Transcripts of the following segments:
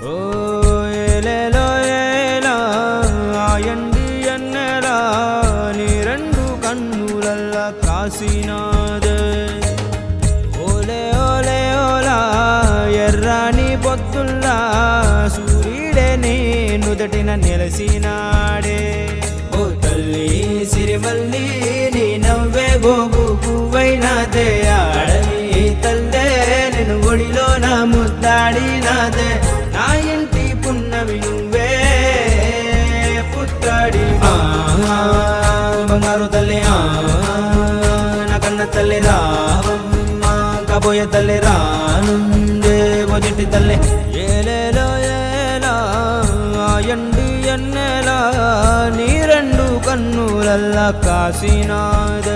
ఓ ఏలేలో ఏలా ఆయండి ఎన్నెలా నీ రెండు కన్నులల్లా కాసినాదే ఓలే ఓలే ఓలా ఎర్రాని పొత్తుల్లా సూర్యుడే నీ నుదటిన నిలసినాడే ఓ తల్లి సిరిమల్లి నీ నవ్వే గోగు పువ్వైనాదే ఆడని తల్లే నేను ఒడిలో నా ముద్దాడి నాదే నా ఇంటి పున్నవి నువ్వే పుత్తాడి ఆ, బంగారు తల్లి ఆ, నా కన్న తల్లి రావమ్మ కాబోయే తల్లి రానుందే మొదటి తల్లి ఏలేలో ఏలా ఎండి ఎన్నెలా నీ రెండు కన్నులల్లా కాసినాదే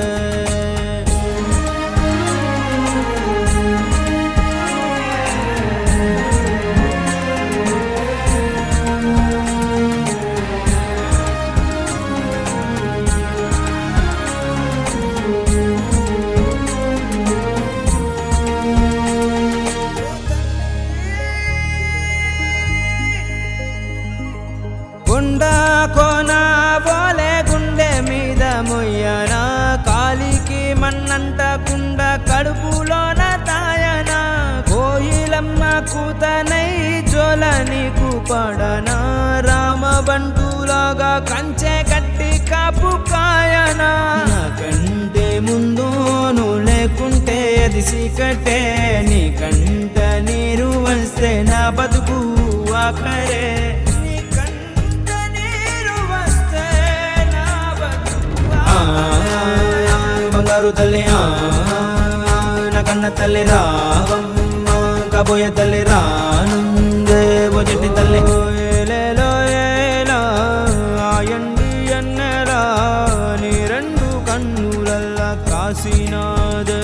కొండ కోన పోలే గుండె మీద మొయ్యన కాలికి మన్నంట కుండ కడుపులోన తాయన కోయిలమ్మ కూతనై జోల నీకు పడన రామ బంటులాగా కంచె కట్టి కాపు కాయన నాకంటే ముందు నువ్వు లేకుంటే అది సీకటే నీకంట నీరు వస్తే నా బతుకు ఆఖరే నీకంట నీరు వస్తే నా బతుకు బంగారు తల్లి ఆ, నా కన్న తల్లి రావమ్మ కాబోయే తల్లి రానుందే మొదటి తల్లి ఏలేలో ఏలా ఆయండి ఎన్నెలా నీ రెండు కన్నులల్లా కాసినాదే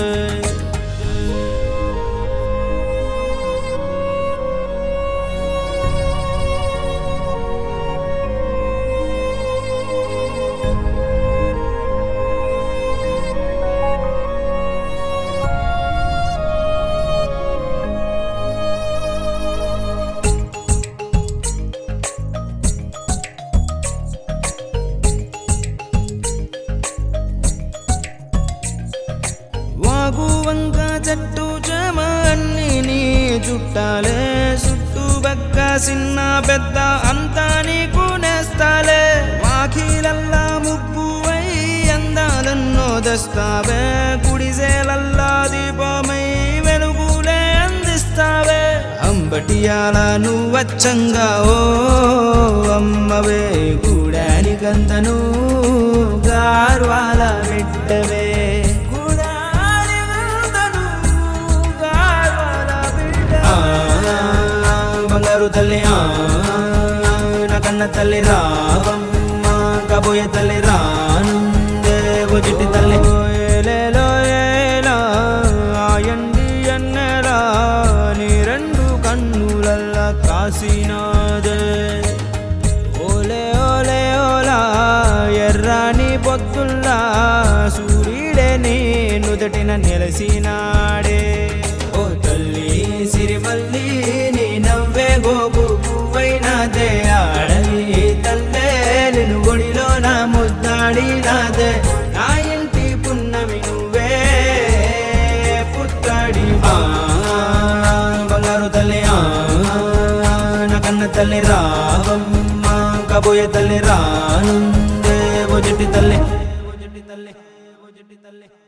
వాగు వంక చెట్టు చెమ అన్ని నీ చుట్టాలే చుట్టూ బక్క చిన్న పెద్ద అంతా నీకు నేస్తాలే వాకిలల్లా ముగ్గువై అందాలన్నో దస్తావే గుడిసేలల్లా దీపమై వెలుగులే అందిస్తావే అంబటియాల నువ్వచ్చంగా ఓ అమ్మవే గూడానికంతను గార్వాల బిడ్డవే గూడానికంతను గార్వాల బిడ్డ. ఆ, బంగారు తల్లి ఆ, నా కన్న తల్లి రావమ్మ కాబోయే తల్లి రానుందే ఒజటి తల్లి ఏలేలో ఏలా ఆయండి ఎన్నెలా నీ రెండు కన్నులల్లా కాసినాదే ఓలే ఓలే ఓలా ఎర్రాని పొత్తుల్లా సూర్యుడే నీ నుదటిన నిలసినాడే ఓ తల్లి సిరిమల్లి నీ నవ్వే గోగు పువ్వైనాదే ఆడని తల్లే నేను ఒడిలో నా ముద్దాడి నాదే నా ఇంటి పున్నమి నువ్వే పుత్తాడి ఆ, బంగారు తల్లి ఆ, నా కన్న తల్లి రావమ్మ కాబోయే తల్లి రానుందే మొదటి తల్లి మొదటి తల్లి మొదటి తల్లి